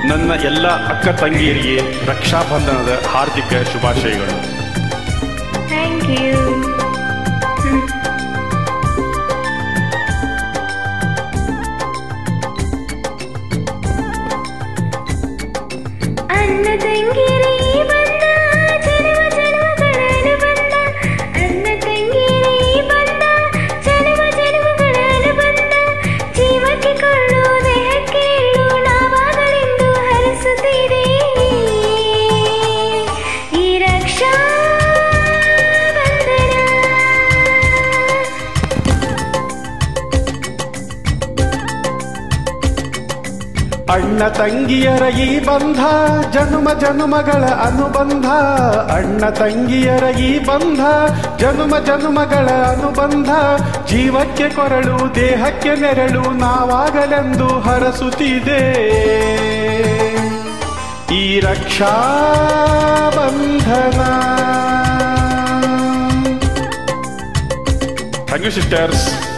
ನನ್ನ ಎಲ್ಲ ಅಕ್ಕ ತಂಗಿಯರಿಗೆ ರಕ್ಷಾಬಂಧನದ ಹಾರ್ದಿಕ ಶುಭಾಶಯಗಳು ಥ್ಯಾಂಕ್ ಯು ಅಣ್ಣ ತಂಗಿಯರೇ ಬಂದ ಜನ್ಮ ಜನ್ಮಗಳ ಅನುಬಂಧ ಅಣ್ಣ ತಂಗಿಯರೇ ಬಂದ ಜನ್ಮ ಜನ್ಮಗಳ ಅನುಬಂಧ ಜೀವಕ್ಕೆ ಕೊಳ್ಳು ದೇಹಕ್ಕೆ ಇಳ್ಳು ನಾವಾಗಲೆಂದು ಹರಿಸುತ್ತೀರಿ ಈ ರಕ್ಷಾ ಬಂಧನ ಅಣ್ಣ ತಂಗಿಯರ ಈ ಬಂಧ ಜನುಮ ಜನುಮಗಳ ಅನುಬಂಧ ಅಣ್ಣ ತಂಗಿಯರ ಈ ಬಂಧ ಜನುಮ ಜನುಮಗಳ ಅನುಬಂಧ ಜೀವಕ್ಕೆ ಕೊರಳು ದೇಹಕ್ಕೆ ನೆರಳು ನಾವಾಗಲೆಂದು ಹರಸುತ್ತಿದೆ ಈ ರಕ್ಷಾ ಬಂಧನ ಥ್ಯಾಂಕ್ ಯು ಸಿಸ್ಟರ್ಸ್